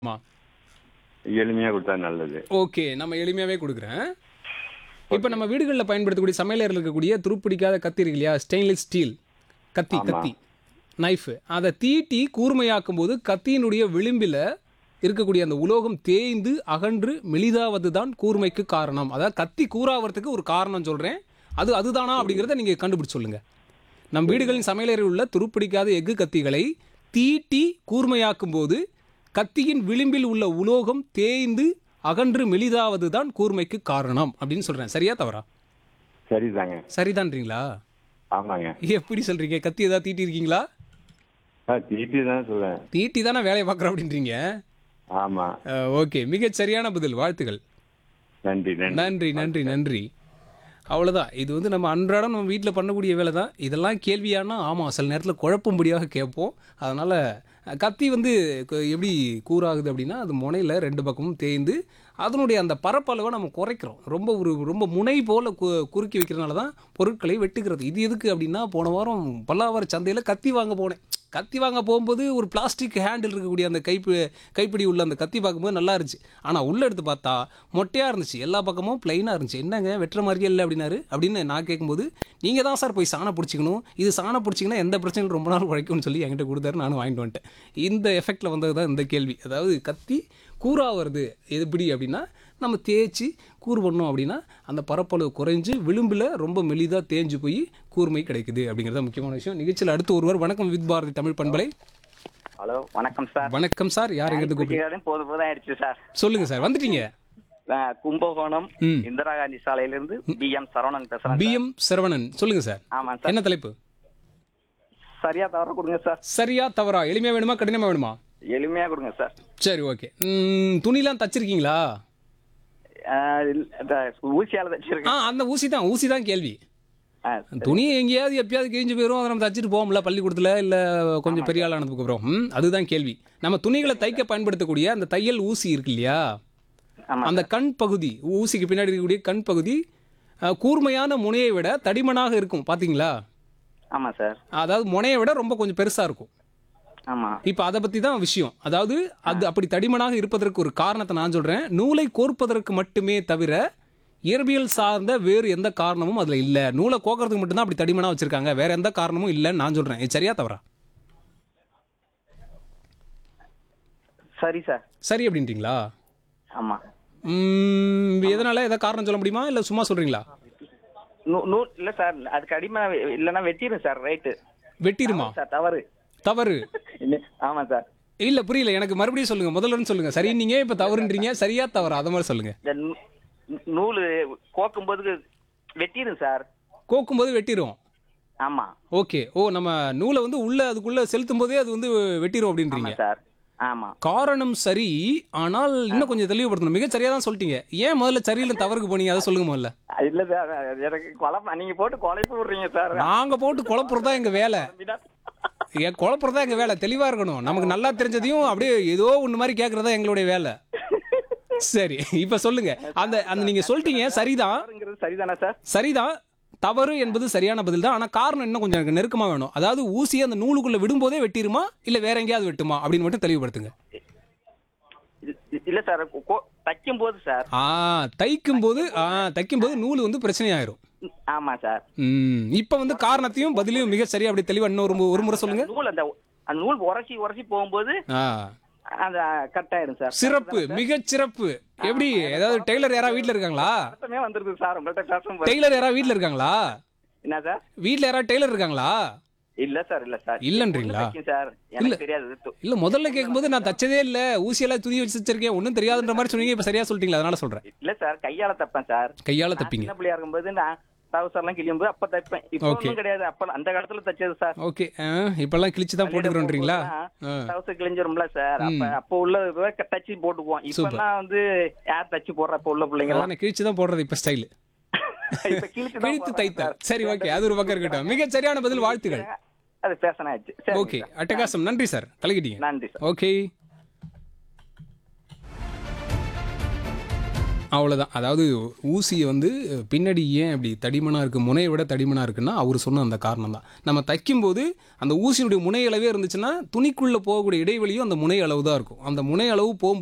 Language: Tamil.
மா எளிமையாக கொடுத்தா நல்லது ஓகே நம்ம எளிமையாகவே கொடுக்குறேன் இப்போ நம்ம வீடுகளில் பயன்படுத்தக்கூடிய சமையலறையில் இருக்கக்கூடிய துருப்பிடிக்காத கத்தி இருக்கு இல்லையா ஸ்டெயின்லெஸ் ஸ்டீல் கத்தி ஆமா. கத்தி நைஃபு அதை தீட்டி கூர்மையாக்கும் போது கத்தியினுடைய விளிம்பில் இருக்கக்கூடிய அந்த உலோகம் தேய்ந்து அகன்று மெலிதாவது தான் கூர்மைக்கு காரணம் அதாவது கத்தி கூறாவதுக்கு ஒரு காரணம் சொல்கிறேன் அது அதுதானா அப்படிங்கிறத நீங்கள் கண்டுபிடிச்சு சொல்லுங்கள் நம் வீடுகளின் சமையலறையில் உள்ள துருப்பிடிக்காத எஃகு கத்திகளை தீட்டி கூர்மையாக்கும் போது கத்தியின் விளிம்பில் உள்ள உலோகம் தேய்ந்து அகன்று மெலிதாவது தான் கூர்மைக்கு காரணம் அப்படின்னு சொல்றேன் சரியா தவறா சரிதாங்க சரிதான்றீங்களா ஆமாங்க எப்படி சொல்றீங்க கத்தி ஏதாவது தீட்டி இருக்கீங்களா ஆ தீட்டி தான் சொல்லுவேன் தீட்டி தானே வேலையை பார்க்குறோம் அப்படின்றீங்க ஆமாம் ஓகே மிகச் சரியான பதில் வாழ்த்துக்கள் நன்றி நன்றி நன்றி நன்றி நன்றி அவ்வளோதான் இது வந்து நம்ம அன்றாடம் நம்ம வீட்டில் பண்ணக்கூடிய வேலை தான் இதெல்லாம் கேள்வியானா ஆமாம் சில நேரத்தில் குழப்பும்படியாக கேட்போம் அதனால் கத்தி வந்து கு- எப்படி கூறாகுது அப்படின்னா அது முனையில் ரெண்டு பக்கமும் தேய்ந்து அதனுடைய அந்த பரப்பளவை நம்ம குறைக்கிறோம் ரொம்ப ஒரு ரொம்ப முனை போல் கு குறுக்கி வைக்கிறதுனால தான் பொருட்களை வெட்டுகிறது இது எதுக்கு அப்படின்னா போன வாரம் பல்லாவர சந்தையில் கத்தி வாங்க போனேன் கத்தி வாங்க போகும்போது ஒரு பிளாஸ்டிக் ஹேண்டில் இருக்கக்கூடிய அந்த கைப்பி கைப்பிடி உள்ள அந்த கத்தி பார்க்கும்போது நல்லா இருந்துச்சு ஆனால் உள்ளே எடுத்து பார்த்தா மொட்டையாக இருந்துச்சு எல்லா பக்கமும் பிளைனாக இருந்துச்சு என்னங்க வெட்டுற மாதிரியே இல்லை அப்படின்னாரு அப்படின்னு நான் கேட்கும்போது நீங்கள் தான் சார் போய் சாணம் பிடிச்சிக்கணும் இது சாணம் பிடிச்சிங்கன்னா எந்த பிரச்சனையும் ரொம்ப நாள் உழைக்கும்னு சொல்லி என்கிட்ட கொடுத்தாரு நானும் வாங்கிட்டு வந்துட்டேன் இந்த எஃபெக்டில் வந்தது தான் இந்த கேள்வி அதாவது கத்தி கூறா வருது எப்படி அப்படின்னா நம்ம தேய்ச்சி கூறு பண்ணோம் அப்படின்னா அந்த பரப்பளவு குறைஞ்சு விளிம்பில் ரொம்ப மெலிதாக தேஞ்சு போய் கூர்மை கிடைக்குது அப்படிங்கிறது முக்கியமான விஷயம் நிகழ்ச்சியில் அடுத்து ஒருவர் வணக்கம் வித் பாரதி தமிழ் பண்பலை ஹலோ வணக்கம் சார் வணக்கம் சார் யார் எங்கிறது கூப்பிட்டு குட்டிகாரன் போது போதும் ஆயிடுச்சு சார் சொல்லுங்க சார் வந்துட்டீங்க நான் கும்பகோணம் ம். இந்திரா காந்தி சாலையில இருந்து பி எம் சரவணன் பேசுறேன் பி எம் சரவணன் சொல்லுங்க சார் ஆமா சார் என்ன தலைப்பு சரியா தவற கொடுங்க சார் சரியா தவறா எளிமையா வேணுமா கடினமா வேணுமா எளிமையா கொடுங்க சார் சரி ஓகே துணிலாம் தச்சிருக்கீங்களா ஆஹ் இல்ல, இந்த ஊசியால ஆ தச்சிருக்கேன் அந்த ஊசி தான் ஊசி தான் கேள்வி ஆ, துணி எங்கேயாவது எப்பயாவது கிழிஞ்சு போயிடும் அதை நம்ம தச்சுட்டு போவோம்ல பள்ளிக்கூடத்தில் இல்லை கொஞ்சம் பெரிய ஆள் ஆனதுக்கு அப்புறம் ம், அதுதான் கேள்வி நம்ம துணிகளை தைக்க பயன்படுத்தக்கூடிய அந்த தையல் ஊசி இருக்கு இல்லையா ஆமா அந்த கண் பகுதி ஊசிக்கு பின்னாடி இருக்கக்கூடிய கண் பகுதி அஹ், கூர்மையான முனையை விட தடிமனாக இருக்கும் பாத்தீங்களா ஆமா சார் அதாவது முனையை விட ரொம்ப கொஞ்சம் பெருசா இருக்கும் ஆமா இப்போ அதை பத்தி தான் விஷயம் அதாவது அது அப்படி தடிமனாக இருப்பதற்கு ஒரு காரணத்தை நான் சொல்றேன் நூலை கோர்ப்பதற்கு மட்டுமே தவிர இயற்பியல் சார்ந்த வேறு எந்த காரணமும் அதுல இல்ல நூலை கோக்கறதுக்கு மட்டும்தான் அப்படி தடிமனா வச்சிருக்காங்க வேற எந்த காரணமும் இல்லைன்னு நான் சொல்றேன் இது சரியா தவறா சரி சார் சரி அப்படின்றீங்களா ஆமா ம், எதனால ஏதாவது காரணம் சொல்ல முடியுமா இல்ல சும்மா சொல்றீங்களா நூ- நூ இல்ல சார் அதுக்கு அடிமை இல்லைன்னா வெட்டிடும் சார் ரைட்டு வெட்டிருமா சார் தவறு தவறு இல்ல- ஆமா சார் இல்ல புரியல எனக்கு மறுபடியும் சொல்லுங்க முதல்ல இருந்து சொல்லுங்க சரி நீங்க இப்ப தவறுன்றீங்க சரியா தவறா அத மாதிரி சொல்லுங்க இந்த நூ- நூலு கோக்கும் போது வெட்டிடும் சார் கோக்கும் போது வெட்டிரும் ஆமா ஓகே ஓ நம்ம நூலை வந்து உள்ள அதுக்குள்ள செலுத்தும் போதே அது வந்து வெட்டிரும் ஆமா அப்படின்றீங்க சார் ஆமா காரணம் சரி ஆனால் இன்னும் கொஞ்சம் தெளிவுபடுத்தணும் மிக சரியா தான் சொல்லிட்டீங்க ஏன் முதல்ல சரியில்லை தவறுக்கு போனீங்க அதை சொல்லுங்க முதல்ல இல்ல சார் எனக்கு குழப்பம் நீங்க போட்டு குழப்பி விடுறீங்க சார் நாங்க போட்டு குழப்புறதா எங்க வேலை ஏன் குழப்புறதா எங்க வேலை தெளிவா இருக்கணும் நமக்கு நல்லா தெரிஞ்சதையும் அப்படியே ஏதோ ஒண்ணு மாதிரி கேக்குறதா எங்களுடைய வேலை சரி இப்ப சொல்லுங்க அந்த அந்த நீங்க சொல்லிட்டீங்க சரிதான் தவறுங்கிறது சரிதானே சார் சரிதான் தவறு என்பது சரியான பதில் தான் ஆனா காரணம் இன்னும் கொஞ்சம் எனக்கு நெருக்கமா வேணும் அதாவது ஊசியை அந்த நூலுக்குள்ள விடும்போதே வெட்டிருமா இல்ல வேற எங்கேயாவது வெட்டுமா அப்படின்னு மட்டும் தெளிவுபடுத்துங்க இல்ல- இல்ல சார் தைக்கும் போது சார் ஆ தைக்கும் போது ஆ தைக்கும் போது நூல் வந்து பிரச்சனையாயிரும் ஆமா சார் ம் இப்போ வந்து காரணத்தையும் பதிலையும் மிக சரியா அப்படி தெளிவா இன்னொரு மு- ஒரு முறை சொல்லுங்க நூல் அந்த அந்த நூல் உரசி உரசி போகும்போது ஆ அந்த கட் ஆயிடும் சார் சிறப்பு மிகச் சிறப்பு எப்படி ஏதாவது டெய்லர் யாரா வீட்ல இருக்காங்களா அர்த்தமே வந்துருது சார் உங்கள்ட்ட பேசும்போது டெய்லர் யாரா வீட்ல இருக்காங்களா என்ன சார் வீட்ல யாரா டெய்லர் இருக்காங்களா இல்ல சார் இல்ல சார் இல்லன்றீங்களா? தைக்கும் சார் எனக்கு தெரியாது து- இல்ல முதல்ல கேட்கும்போது நான் தச்சதே இல்ல ஊசியெல்லாம் துணி வச்சு வச்சிருக்கேன் ஒன்றும் தெரியாதுன்ற மாதிரி சொன்னீங்க இப்ப சரியா சொல்லிட்டீங்களா அதனால சொல்றேன் இல்ல சார் கையால தைப்பேன் சார் கையால நான் தப்பீங்க சின்ன பிள்ளையா இருக்கும்போது நான் டவுசர் எல்லாம் கிளியும் போது அப்ப தைப்பேன் இப்போ Okay. ஒன்றும் கிடையாது அப்ப அந்த காலத்துல தைச்சது சார் ஓகே இப்பெல்லாம் கிழிச்சு தான் போட்டுக்கிறோன்றீங்களா ஆ. டவுசர் கிழிஞ்சிரும்ல சார் அப்ப அப்ப உள்ள இதை தச்சு போட்டுக்குவோம் இப்பெல்லாம் வந்து யார் தச்சு போடுற அப்ப உள்ள பிள்ளைங்க எல்லாம் அதான் கிழிச்சு தான் போடுறது இப்ப ஸ்டைல் இப்ப கிழிச்சு தான் கிழித்து போடுறாங்க தைத்தார் சார். சரி ஓகே அது ஒரு பக்கம் இருக்கட்டும் மிக சரியான பதில் வாழ்த்துகள் அது ஃபேஷன் ஆயிடுச்சு சரி ஓகே அட்டகாசம் நன்றி சார் கலக்கிட்டீங்க நன்றி சார் ஓகே அவ்வளோதான் அதாவது ஊசியை வந்து பின்னாடி ஏன் அப்படி தடிமனாக இருக்குது முனையை விட தடிமனாக இருக்குன்னா அவர் சொன்ன அந்த காரணம் தான் நம்ம தைக்கும்போது அந்த ஊசியினுடைய முனை அளவே இருந்துச்சுன்னா துணிக்குள்ளே போகக்கூடிய இடைவெளியும் அந்த முனை அளவு தான் இருக்கும் அந்த முனை அளவு போகும்போது